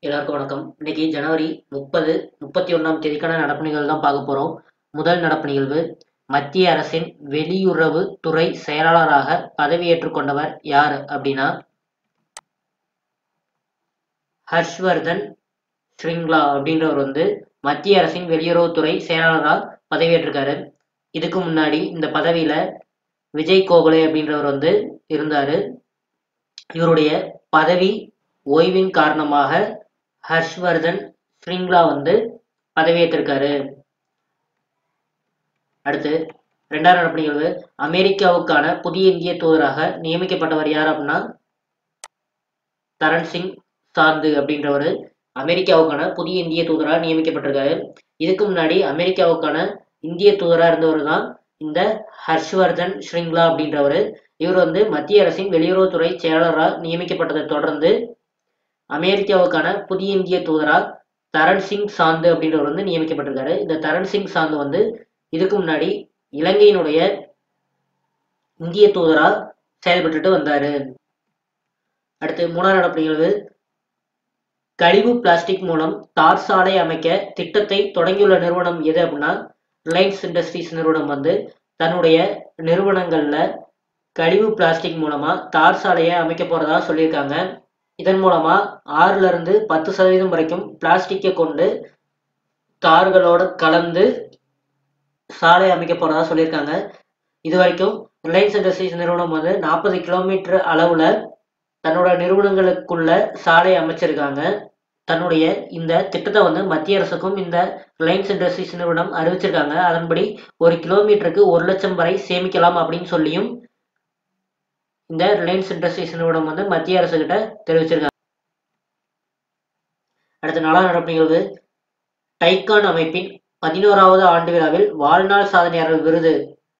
எல்லாருக்கும் வணக்கம் இன்னைக்கு ஜனவரி முப்பது முப்பத்தி ஒன்றாம் தேதிக்கான நடப்பு நிகழ்வு தான் பார்க்க போகிறோம் முதல் நடப்பு நிகழ்வு மத்திய அரசின் வெளியுறவு துறை செயலாளராக பதவியேற்றுக் கொண்டவர் யார் அப்படின்னா ஹர்ஷ்வர்தன் ஸ்ரிங்லா அப்படின்றவர் வந்து மத்திய அரசின் வெளியுறவுத்துறை செயலாளராக பதவியேற்றிருக்காரு இதுக்கு முன்னாடி இந்த பதவியில விஜய் கோகலே அப்படின்றவர் வந்து இருந்தாரு இவருடைய பதவி ஓய்வின் காரணமாக ஹர்ஷ்வர்தன் ஸ்ரிங்லா வந்து பதவியேற்றிருக்காரு அடுத்து ரெண்டாவது நடப்பு நிகழ்வு அமெரிக்காவுக்கான புதிய இந்திய தூதராக நியமிக்கப்பட்டவர் யார் அப்படின்னா தரண் சிங் சாந்து அப்படின்றவர் அமெரிக்காவுக்கான புதிய இந்திய தூதராக நியமிக்கப்பட்டிருக்காரு இதுக்கு முன்னாடி அமெரிக்காவுக்கான இந்திய தூதராக இருந்தவர் தான் இந்த ஹர்ஷ்வர்தன் ஸ்ரிங்லா அப்படின்றவர் இவர் வந்து மத்திய அரசின் வெளியுறவுத்துறை செயலாளராக நியமிக்கப்பட்டதை தொடர்ந்து அமெரிக்காவுக்கான புதிய இந்திய தூதராக தரண் சிங் சாந்து அப்படின்றவர் வந்து நியமிக்கப்பட்டிருக்காரு இந்த தரண் சிங் சாந்து வந்து இதுக்கு முன்னாடி இலங்கையினுடைய இந்திய தூதராக செயல்பட்டுட்டு வந்தாரு அடுத்து மூணாவது நடப்பு நிகழ்வு கழிவு பிளாஸ்டிக் மூலம் தார் சாலை அமைக்க திட்டத்தை தொடங்கியுள்ள நிறுவனம் எது அப்படின்னா ரிலையன்ஸ் இண்டஸ்ட்ரீஸ் நிறுவனம் வந்து தன்னுடைய நிறுவனங்கள்ல கழிவு பிளாஸ்டிக் மூலமா தார் சாலையை அமைக்க போறதா சொல்லியிருக்காங்க இதன் மூலமா ஆறுல இருந்து பத்து சதவீதம் வரைக்கும் பிளாஸ்டிக்கை கொண்டு தார்களோடு கலந்து சாலை அமைக்க போறதா சொல்லியிருக்காங்க இது வரைக்கும் ரிலையன்ஸ் இண்டஸ்ட்ரீஸ் நிறுவனம் வந்து நாற்பது கிலோமீட்டர் அளவுல தன்னோட நிறுவனங்களுக்குள்ள சாலை அமைச்சிருக்காங்க தன்னுடைய இந்த திட்டத்தை வந்து மத்திய அரசுக்கும் இந்த ரிலையன்ஸ் இண்டஸ்ட்ரீஸ் நிறுவனம் அறிவிச்சிருக்காங்க அதன்படி ஒரு கிலோமீட்டருக்கு ஒரு லட்சம் வரை சேமிக்கலாம் அப்படின்னு சொல்லியும் இந்த ரிலையன்ஸ் இண்டஸ்ட்ரீஸ் நிறுவனம் வந்து மத்திய அரசு கிட்ட தெரிவிச்சிருக்காங்க அடுத்த நாலாம் நடப்பு நிகழ்வு டைகான் அமைப்பின் பதினோராவது ஆண்டு விழாவில் வாழ்நாள் சாதனையாளர் விருது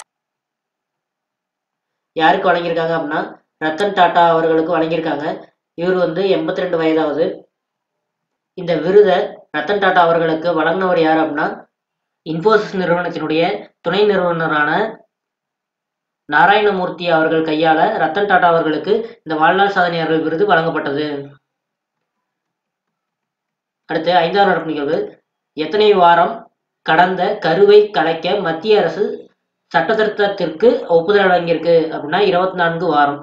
யாருக்கு வழங்கியிருக்காங்க அப்படின்னா ரத்தன் டாடா அவர்களுக்கு வழங்கியிருக்காங்க இவர் வந்து எண்பத்தி ரெண்டு வயதாவது இந்த விருதை ரத்தன் டாடா அவர்களுக்கு வழங்கினவர் யார் அப்படின்னா இன்ஃபோசிஸ் நிறுவனத்தினுடைய துணை நிறுவனரான நாராயணமூர்த்தி அவர்கள் கையால ரத்தன் டாடா அவர்களுக்கு இந்த வாழ்நாள் சாதனையாளர்கள் விருது வழங்கப்பட்டது அடுத்து ஐந்தாவது நடப்பு நிகழ்வு எத்தனை வாரம் கடந்த கருவை கலைக்க மத்திய அரசு சட்ட திருத்தத்திற்கு ஒப்புதல் வழங்கியிருக்கு அப்படின்னா இருபத்தி நான்கு வாரம்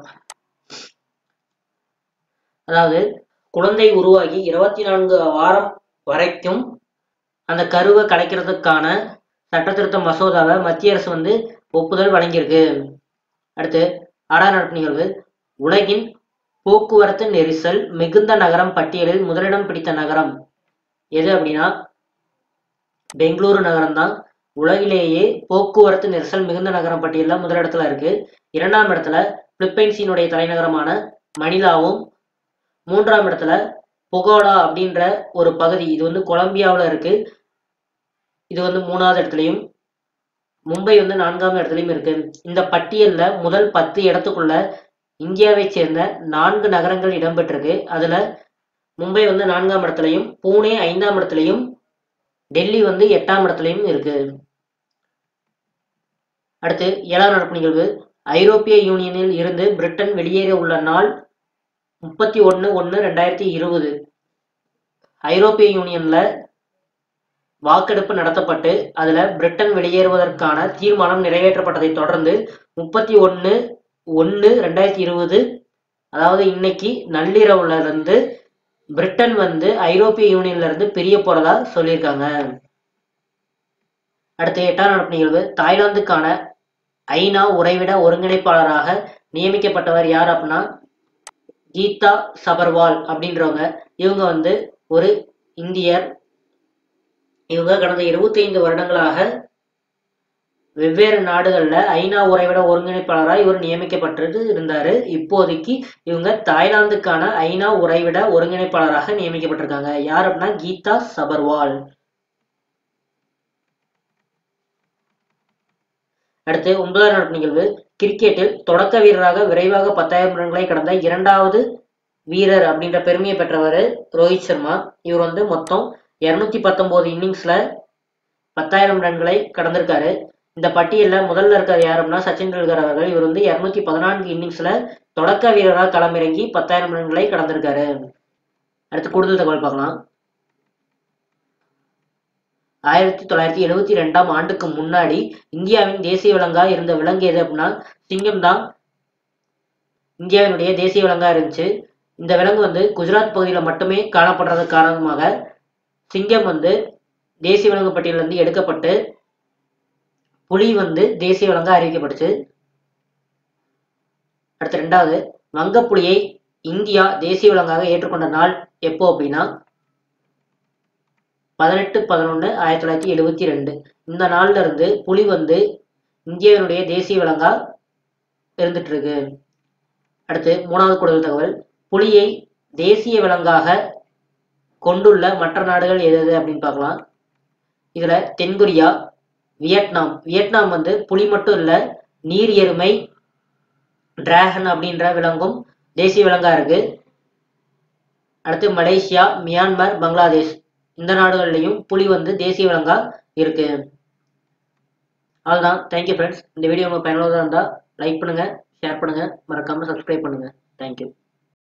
அதாவது குழந்தை உருவாகி இருபத்தி நான்கு வாரம் வரைக்கும் அந்த கருவை கலைக்கிறதுக்கான சட்ட திருத்த மசோதாவை மத்திய அரசு வந்து ஒப்புதல் வழங்கியிருக்கு அடுத்து ஆறாம் நடப்பு நிகழ்வு உலகின் போக்குவரத்து நெரிசல் மிகுந்த நகரம் பட்டியலில் முதலிடம் பிடித்த நகரம் எது அப்படின்னா பெங்களூரு நகரம் தான் உலகிலேயே போக்குவரத்து நெரிசல் மிகுந்த நகரம் பட்டியலில் முதலிடத்துல இருக்கு இரண்டாம் இடத்துல பிலிப்பைன்ஸினுடைய தலைநகரமான மணிலாவும் மூன்றாம் இடத்துல புகோடா அப்படின்ற ஒரு பகுதி இது வந்து கொலம்பியாவில் இருக்கு இது வந்து மூணாவது இடத்துலையும் மும்பை வந்து நான்காம் இடத்துலையும் இருக்கு இந்த பட்டியல்ல முதல் பத்து இடத்துக்குள்ள இந்தியாவை சேர்ந்த நான்கு நகரங்கள் இடம்பெற்றிருக்கு அதுல மும்பை வந்து நான்காம் இடத்துலையும் பூனே ஐந்தாம் இடத்துலையும் டெல்லி வந்து எட்டாம் இடத்துலையும் இருக்கு அடுத்து ஏழாம் நடப்பு நிகழ்வு ஐரோப்பிய யூனியனில் இருந்து பிரிட்டன் வெளியேற உள்ள நாள் முப்பத்தி ஒன்று ஒன்று ரெண்டாயிரத்தி இருபது ஐரோப்பிய யூனியன்ல வாக்கெடுப்பு நடத்தப்பட்டு அதுல பிரிட்டன் வெளியேறுவதற்கான தீர்மானம் நிறைவேற்றப்பட்டதை தொடர்ந்து முப்பத்தி ஒன்று ஒன்று ரெண்டாயிரத்தி இருபது அதாவது இன்னைக்கு நள்ளிரவுல இருந்து பிரிட்டன் வந்து ஐரோப்பிய யூனியன்ல இருந்து பிரிய போறதா சொல்லியிருக்காங்க அடுத்து எட்டாம் நடப்பு நிகழ்வு தாய்லாந்துக்கான ஐநா உறைவிட ஒருங்கிணைப்பாளராக நியமிக்கப்பட்டவர் யார் அப்படின்னா கீதா சபர்வால் அப்படின்றவங்க இவங்க வந்து ஒரு இந்தியர் இவங்க கடந்த இருபத்தைந்து வருடங்களாக வெவ்வேறு நாடுகள்ல ஐநா உறைவிட ஒருங்கிணைப்பாளராக இவர் நியமிக்கப்பட்டு இருந்தாரு இப்போதைக்கு இவங்க தாய்லாந்துக்கான ஐநா உறைவிட ஒருங்கிணைப்பாளராக நியமிக்கப்பட்டிருக்காங்க யார் அப்படின்னா கீதா சபர்வால் அடுத்து ஒன்பதாம் நடப்பு நிகழ்வு கிரிக்கெட்டில் தொடக்க வீரராக விரைவாக பத்தாயிரம் ரன்களை கடந்த இரண்டாவது வீரர் அப்படின்ற பெருமையை பெற்றவர் ரோஹித் சர்மா இவர் வந்து மொத்தம் இருநூத்தி பத்தொன்பது இன்னிங்ஸ்ல பத்தாயிரம் ரன்களை கடந்திருக்காரு இந்த பட்டியல்ல முதல்ல இருக்கார் யார் அப்படின்னா சச்சின் டெண்டுல்கர் அவர்கள் இவர் வந்து இருநூத்தி பதினான்கு இன்னிங்ஸ்ல தொடக்க வீரராக களமிறங்கி பத்தாயிரம் ரன்களை கடந்திருக்காரு அடுத்து கூடுதல் தகவல் பார்க்கலாம் ஆயிரத்தி தொள்ளாயிரத்தி எழுவத்தி ரெண்டாம் ஆண்டுக்கு முன்னாடி இந்தியாவின் தேசிய விலங்கா இருந்த விலங்கு எது அப்படின்னா சிங்கம் தான் இந்தியாவினுடைய தேசிய விலங்கா இருந்துச்சு இந்த விலங்கு வந்து குஜராத் பகுதியில் மட்டுமே காணப்படுறது காரணமாக சிங்கம் வந்து தேசிய விலங்கு பட்டியலிருந்து எடுக்கப்பட்டு புலி வந்து தேசிய விலங்கா அறிவிக்கப்பட்டுச்சு அடுத்து ரெண்டாவது வங்கப்புலியை இந்தியா தேசிய விலங்காக ஏற்றுக்கொண்ட நாள் எப்போ அப்படின்னா பதினெட்டு பதினொன்று ஆயிரத்தி தொள்ளாயிரத்தி எழுவத்தி ரெண்டு இந்த நாள்ல இருந்து புலி வந்து இந்தியாவினுடைய தேசிய விலங்கா இருந்துட்டு இருக்கு அடுத்து மூணாவது கூடுதல் தகவல் புலியை தேசிய விலங்காக கொண்டுள்ள மற்ற நாடுகள் எது எது அப்படின்னு பார்க்கலாம் இதுல தென்கொரியா வியட்நாம் வியட்நாம் வந்து புலி மட்டும் இல்ல நீர் எருமை டிராகன் அப்படின்ற விலங்கும் தேசிய விலங்கா இருக்கு அடுத்து மலேசியா மியான்மர் பங்களாதேஷ் இந்த நாடுகள்லையும் புலி வந்து தேசிய விலங்கா இருக்கு அவ்வளோதான் தேங்க்யூ ஃப்ரெண்ட்ஸ் இந்த வீடியோ உங்களுக்கு பயனுள்ளதாக இருந்தால் லைக் பண்ணுங்க ஷேர் பண்ணுங்க மறக்காம சப்ஸ்கிரைப் பண்ணுங்க தேங்க்யூ